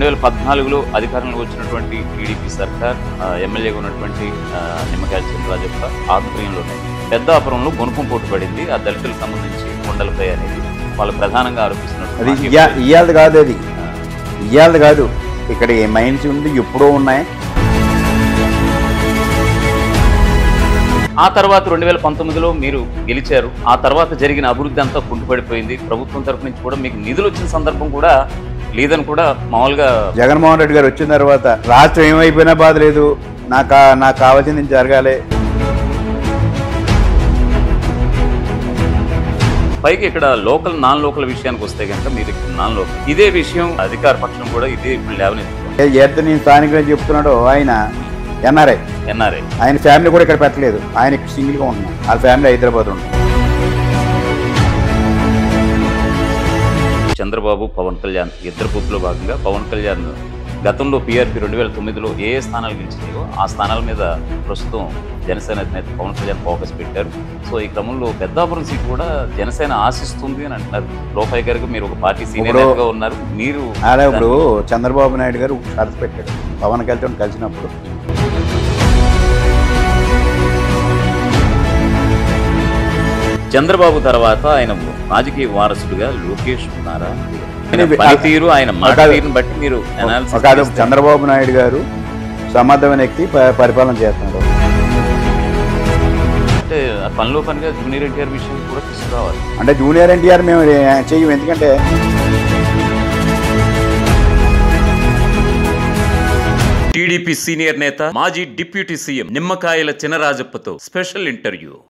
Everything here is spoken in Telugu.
రెండు వేల పద్నాలుగులో అధికారంలోకి వచ్చినటువంటి టీడీపీ సర్కార్ ఆ, ఎమ్మెల్యేగా ఉన్నటువంటి ఆ, నిమ్మకాయల చంద్రరాజప్ప ఆధ్వర్యంలోనే పెద్దాపురంలో గుణపం పోటు పడింది ఆ దళితులకు సంబంధించి కొండలపై అనేది వాళ్ళు ప్రధానంగా అది ఆరోపిస్తున్నట్టు ఇయ్యా ఇయ్యాలది కాదు అది ఇయ్యాలది కాదు ఇక్కడ ఏ మైన్స్ ఉంది ఎప్పుడో ఉన్నాయి ఆ తర్వాత రెండు వేల పంతొమ్మిదిలో మీరు గెలిచారు ఆ తర్వాత జరిగిన అభివృద్ధి అంతా కుంటుపడిపోయింది ప్రభుత్వం తరపు నుంచి కూడా మీకు నిధులు వచ్చిన సందర్భం కూడా లేదని కూడా మామూలుగా జగన్మోహన్ రెడ్డి గారు వచ్చిన తర్వాత రాష్ట్రం ఏమైపోయినా బాధ లేదు నాకు నాకు కావాల్సింది జరగాలి పైకి ఇక్కడ లోకల్ నాన్ లోకల్ విషయానికి వస్తే కనుక మీరు ఇక్కడ నాన్ లోకల్ ఇదే విషయం అధికార పక్షం కూడా ఇదే ఇప్పుడు లేవనెత్తుతుంది ఏదైతే నేను స్థానికంగా చెప్తున్నాడో ఆయన ఎన్ఆర్ఐ ఎన్ఆర్ఐ ఆయన ఫ్యామిలీ కూడా ఇక్కడ పెట్టలేదు ఆయన ఇక్కడ సింగిల్గా ఉంటున్నాడు వాళ్ళ ఫ్యామిలీ హైదరాబాద్ ఉంటుంది చంద్రబాబు పవన్ కళ్యాణ్ ఇద్దరు పొత్తులో భాగంగా పవన్ కళ్యాణ్ గతంలో పీఆర్పీ రెండు వేల తొమ్మిదిలో ఏ ఏ స్థానాలు గెలిచినాయో ఆ స్థానాల మీద ప్రస్తుతం జనసేన అధినేత పవన్ కళ్యాణ్ ఫోకస్ పెట్టారు సో ఈ క్రమంలో పెద్దాపురం సీట్ కూడా జనసేన ఆశిస్తుంది అని అంటున్నారు లోపాయ్ గారికి మీరు ఒక పార్టీ సీనియర్ ఇప్పుడు- నేతగా ఉన్నారు మీరు అలా ఇప్పుడు చంద్రబాబు నాయుడు గారు షరతు పెట్టాడు పవన్ కళ్యాణ్ కలిసినప్పుడు చంద్రబాబు తర్వాత ఆయన రాజకీయ వారసుడుగా లోకేష్ ఉన్నారా ఆయన ఇది- పనితీరు ఆయన మాట ఒక- తీరుని బట్టి మీరు analysis ఒక అది చేస్తే- చంద్రబాబు నాయుడు గారు సమర్థమైన వ్యక్తి ప- పరిపాలన చేస్తున్నాడు అంటే ఆ పనిలో పనిగా జూనియర్ ఎన్టీఆర్ విషయం కూడా తీసుకురావాలి అంటే జూనియర్ ఎన్టీఆర్ మేము చెయ్యం ఎందుకంటే టీడీపీ సీనియర్ నేత మాజీ డిప్యూటీ సీఎం నిమ్మకాయల చినరాజప్పతో స్పెషల్ ఇంటర్వ్యూ